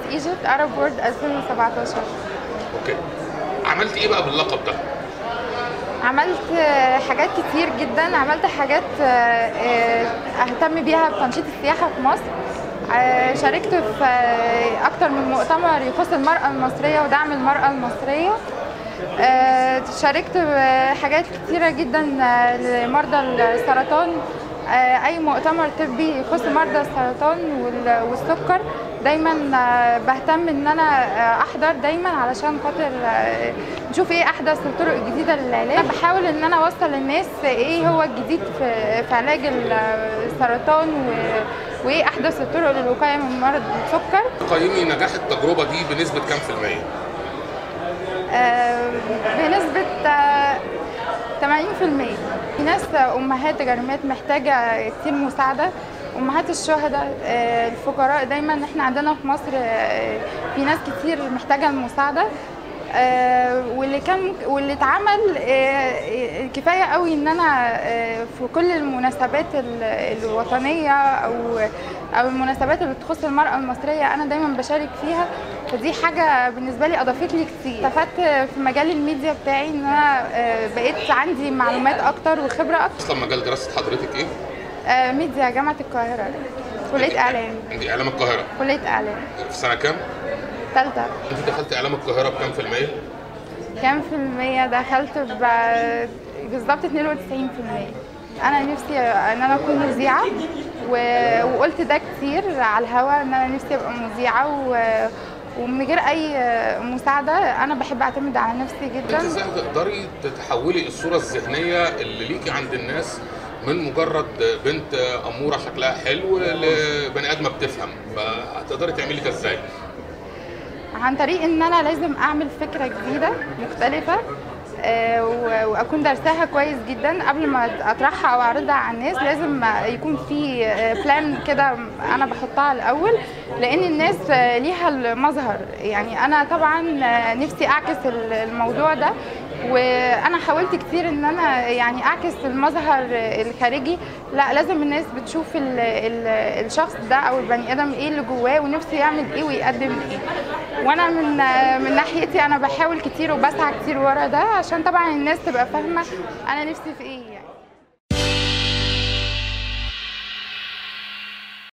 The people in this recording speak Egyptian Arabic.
ايجيبت ارب وورد 2017 اوكي عملت ايه بقى باللقب ده عملت آه، حاجات كتير جدا عملت حاجات آه، آه، اهتم بيها بتنشيط السياحه في مصر آه، شاركت في آه، اكتر من مؤتمر يخص المراه المصريه ودعم المراه المصريه آه، شاركت بحاجات كتيرة جدا آه، لمرضى السرطان آه، أي مؤتمر طبي يخص مرضى السرطان وال- والسكر دايما آه، بهتم ان انا آه، احضر دايما علشان خاطر آه، نشوف ايه احدث الطرق الجديده للعلاج بحاول ان انا اوصل للناس ايه هو الجديد في في علاج السرطان و- وايه احدث الطرق للوقايه من مرض السكر قيمي نجاح التجربه دي بنسبه كام في الميه آه، بنسبة آه، 80% في ناس أمهات جريمات محتاجة كتير مساعدة أمهات الشهداء آه، الفقراء دايما احنا عندنا في مصر آه، في ناس كتير محتاجة المساعدة آه، واللي كان واللي اتعمل آه، آه، كفايه قوي ان انا آه، في كل المناسبات ال- الوطنيه او او المناسبات اللي تخص المراه المصريه انا دايما بشارك فيها فدي حاجه بالنسبه لي اضافت لي كتير استفدت في مجال الميديا بتاعي ان انا آه، بقيت عندي معلومات اكتر وخبره اكتر اصلا مجال دراسه حضرتك ايه آه، ميديا جامعه القاهره كليه اعلام انت اعلام القاهره كليه اعلام في سنه كام ثالثه انت دخلت اعلام القاهره بكام في الميه كام في المية دخلت ب- بالظبط 92 في المية أنا نفسي إن أنا أكون مذيعة و- وقلت ده كتير على الهوا إن أنا نفسي أبقى مذيعة و- ومن غير أي مساعدة أنا بحب أعتمد على نفسي انت جدا ازاي تقدري تحولي الصوره الذهنيه اللي ليكي عند الناس من مجرد بنت اموره شكلها حلو لبني ادمه بتفهم فهتقدري تعملي ده ازاي عن طريق ان انا لازم اعمل فكره جديده مختلفه آه، و- واكون درسها كويس جدا قبل ما اطرحها او اعرضها على الناس لازم يكون في بلان كده انا بحطها الاول لان الناس آه، ليها المظهر يعني انا طبعا آه، نفسي اعكس ال- الموضوع ده وانا حاولت كتير ان انا يعني اعكس المظهر الخارجي لا لازم الناس بتشوف ال ال الشخص ده او البني ادم ايه اللي جواه ونفسه يعمل ايه ويقدم ايه وانا من من ناحيتي انا بحاول كتير وبسعى كتير ورا ده عشان طبعا الناس تبقى فاهمه انا نفسي في ايه يعني.